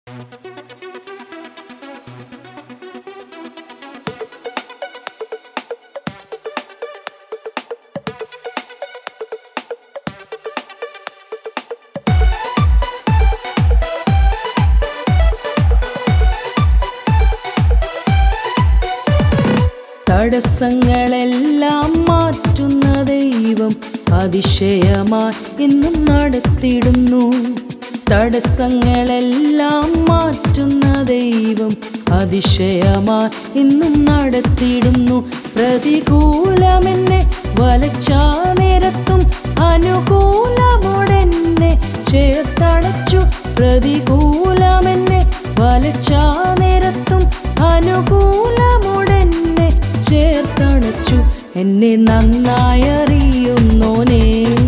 തടസ്സങ്ങളെല്ലാം മാറ്റുന്ന ദൈവം അതിശയമായി ഇന്നും നടത്തിടുന്നു തടസ്സങ്ങളെല്ലാം മാറ്റുന്ന ദൈവം അതിശയമായി ഇന്നും നടത്തിടുന്നു പ്രതികൂലമെന്നെ വലച്ചാ നേരത്തും അനുകൂലമുടെന്നെ ചേർത്തടച്ചു പ്രതികൂലമെന്നെ വലച്ചാ നേരത്തും അനുകൂലമുടെന്നെ ചേർത്തണച്ചു എന്നെ നന്നായി അറിയുന്നോനേ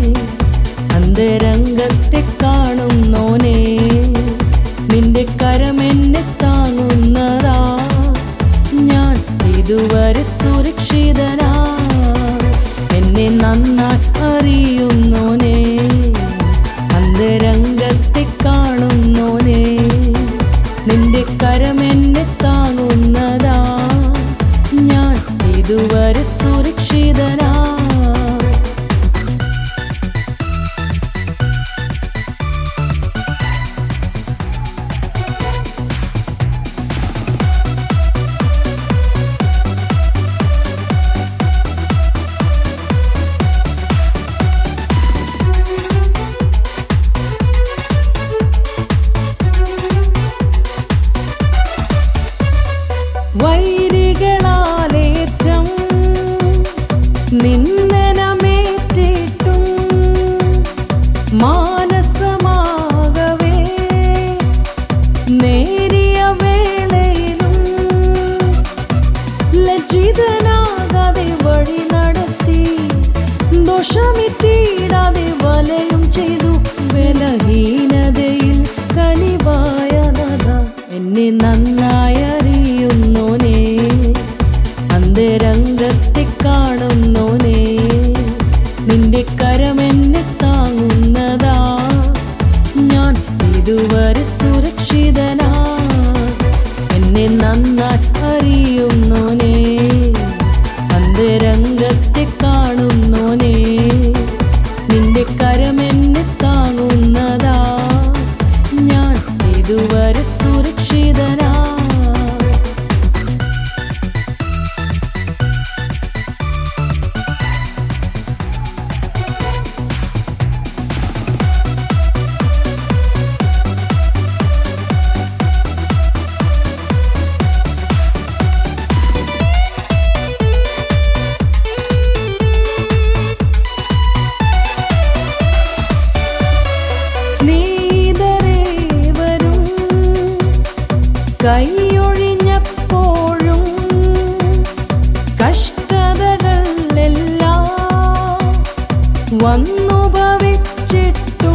അന്തരംഗത്തെ കാണുന്നോനേ നിന്റെ കരമെന്നെ താങ്ങുന്നതാ ഞാൻ ഇതുവരെ സുരക്ഷിതനാ എന്നെ നന്നായി അറിയുന്നോനേ അന്തരംഗത്തെ കാണുന്നോനേ നിന്റെ കരമെന്നെ താങ്ങുന്നതാ ഞാൻ ഇതുവരെ സുരക്ഷിതനാ വൈരികളാലേറ്റം നിന്ദനമേറ്റിട്ടും മാനസമാകവേ നേരിയ വേളയിലും ലജ്ജിതനാകാതെ വഴി നടത്തി ദോഷമിട്ടിടാതെ വലയും ചെയ്തു ബലഹീനതയിൽ കനിവായ നദ എന്നെ നന്നായി അറിയുന്നോനേ അന്തരംഗത്തെ കാണുന്നോനേ നിന്റെ കരമെന്നെ താങ്ങുന്നതാ ഞാൻ ഇതുവരെ സുരക്ഷിതനാ എന്നെ നന്നായി അറിയുന്നോനേ അന്തരംഗത്തെ കാണുന്നോനേ നിന്റെ കരമെന്നെ താങ്ങുന്നതാ ഞാൻ ഇതുവരെ സുരക്ഷിതനാ സ്നേഹിതരേവരും കൈയൊഴിഞ്ഞപ്പോഴും കഷ്ടതകളെല്ലാം വന്നു ഭവിച്ചിട്ടും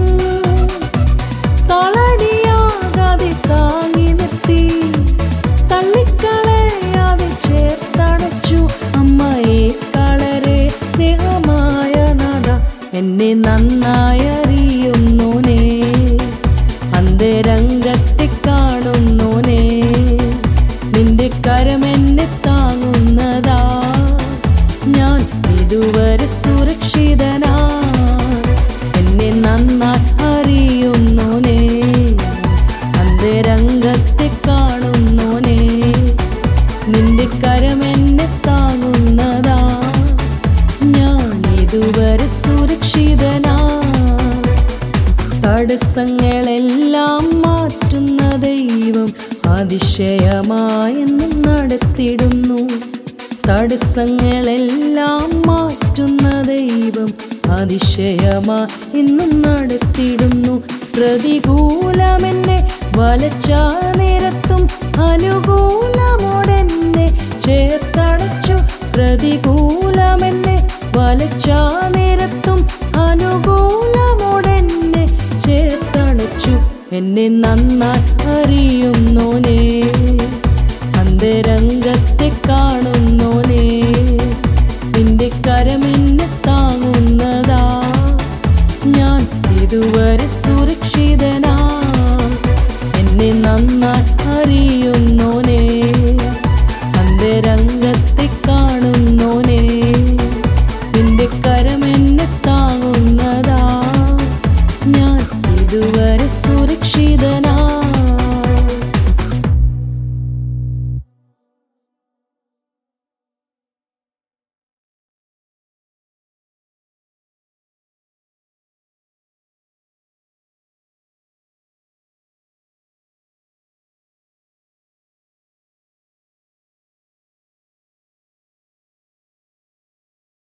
തളടിയാകാതെ താങ്ങി നിർത്തി തള്ളിക്കളയാതെ ചേർത്തടച്ചു അമ്മയെ കളരെ സ്നേഹമായ നാഥ എന്നെ നന്നായി അറിയുന്നോനേ അന്തരംഗത്തെ കാണുന്നോനേ നിന്റെ കരമെന്നെ താങ്ങുന്നതാ ഞാൻ ഇതുവരെ സുരക്ഷിതനാ എന്നെ നന്നായി അറിയുന്നോനേ അന്തരംഗത്തെ കാണുന്നോനേ നിന്റെ കരമെന്നെ താങ്ങുന്നതാ ഞാൻ ഇതുവരെ സുരക്ഷിതനാ തടസ്സങ്ങളെല്ലാം മാറ്റുന്ന ദൈവം അതിശയമായെന്നും നടത്തിടുന്നു തടസ്സങ്ങളെല്ലാം മാറ്റുന്ന ദൈവം അതിശയമാ ഇന്നും നടത്തിടുന്നു പ്രതികൂലമെന്നെ വലച്ചാ നേരത്തും അനുകൂലമോടെന്നെ ചേർത്തടച്ചു പ്രതികൂലമെന്നെ വലച്ചാ നേരത്തും അനുകൂലമോടെന്നെ ചേർത്തണച്ചു എന്നെ നന്നായി അറിയുന്നോനേ അന്തരംഗത്തെ കാണുന്നോനേ നിന്റെ കരമെന്നെ താങ്ങുന്നതാ ഞാൻ ഇതുവരെ സുരക്ഷിതനാ എന്നെ നന്നായി